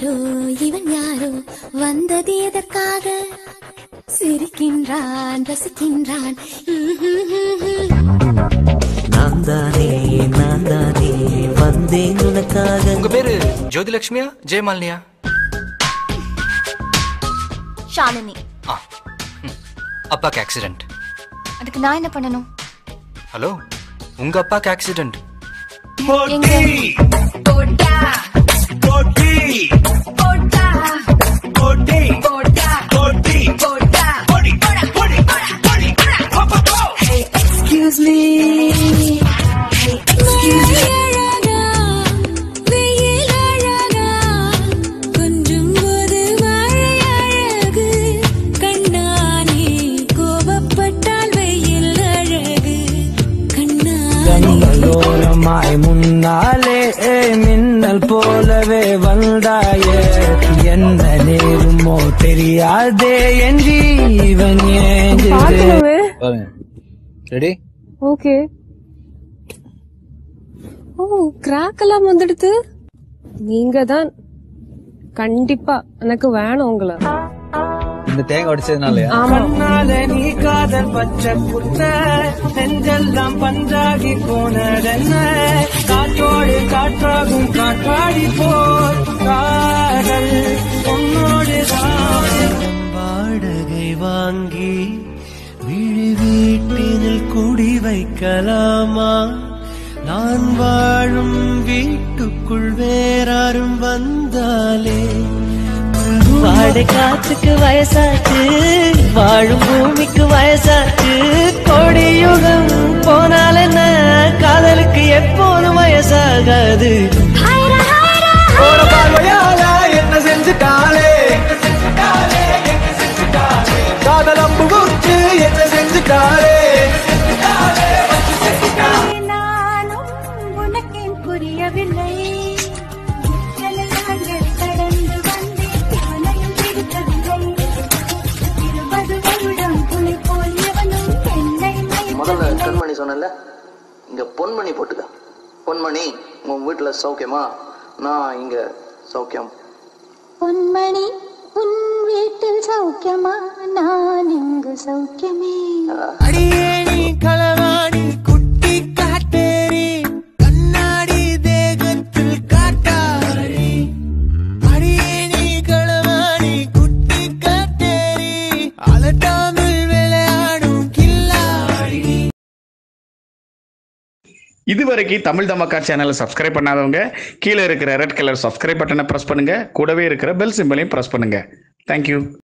யாரோ இவன் யாரோ வந்தது எதற்காக சிரிக்கின்றான் ரசிக்கின்றான் நான் தானே நான் தானே வந்தேன் உனக்காக உங்க பேரு ஜோதிலட்சுமியா ஜெயமாலினியா ஷாலினி ஆ ம். அப்பாக்கு ஆக்சிடென்ட் அதுக்கு நான் என்ன பண்ணணும் ஹலோ உங்க அப்பாக்கு ஆக்சிடென்ட் எங்க Excuse me. அழகா, வெயில் அழகா, கொஞ்சும் போது மழை அழகு. கண்ணானே கோபப்பட்டால் வெயில் அழகு. கண்ணானே கண்களோரமாய் முன்னாலே மின்னல் போலவே வந்தாயே என்ன நேருமோ தெரியாதே என் ஜீவன் ஏங்குதே பார்க்கணுமே ரெடி ஓகே ஓ கிராக் எல்லாம் வந்துடுது நீங்க தான் கண்டிப்பா எனக்கு வேணும் உங்களை இந்த தேங்காய் உடைச்சதுனாலயா ஆமா நீ காதல் பச்சை புத்த நெஞ்செல்லாம் பஞ்சாகி போனதென்ன காற்றோடு காற்றாகும் காற்றாடி போல் காதல் உன்னோடு வாடகை வாங்கி விழி வீட்டினில் குடி வைக்கலாமா நான் வாழும் வீட்டுக்குள் வேறாரும் வந்தாலே வாடை காத்துக்கு வயசாச்சு வாழும் பூமிக்கு வயசாச்சு கொடியுகம் போனால் என்ன காதலுக்கு எப்போதும் வயசாகாது போற பார்வையால என்ன செஞ்சுட்டாளே காதல் அம்பு குத்து என்ன செஞ்சுட்டாளே நானும் உனக்கேன் புரியவில்லை எத்தனை நாட்கள் கடந்து வந்தேன் எவனையும் பிடிக்கவில்லை இருபது வருடம் புலி போல் எவனும் என்னை முதல்ல மயக்கவில்லை கண்மணி சொன்னல இங்க பொன்மணி போட்டுக்க பொன்மணி உன் வீட்டுல சௌக்கியமா நான் இங்க சௌக்கியம் பொன்மணி உன் வீட்டில் சௌக்கியமா நான் இங்கு சௌக்கியமே அடியேணி களவாணி குட்டி காட்டேரி கண்ணாடி தேகத்தில் காட்டாரி அடியேணி களவாணி குட்டி காட்டேரி அலட்டாமல் விளையாடும் கில்லாடி இதுவரைக்கும் தமிழ் தமக்கா சேனலை சப்ஸ்கிரைப் பண்ணாதவங்க கீழே இருக்கிற ரெட் கலர் சப்ஸ்கிரைப் பட்டனை ப்ரெஸ் பண்ணுங்க கூடவே இருக்கிற பெல் சிம்பலையும் ப்ரெஸ் பண்ணுங்க தேங்க்யூ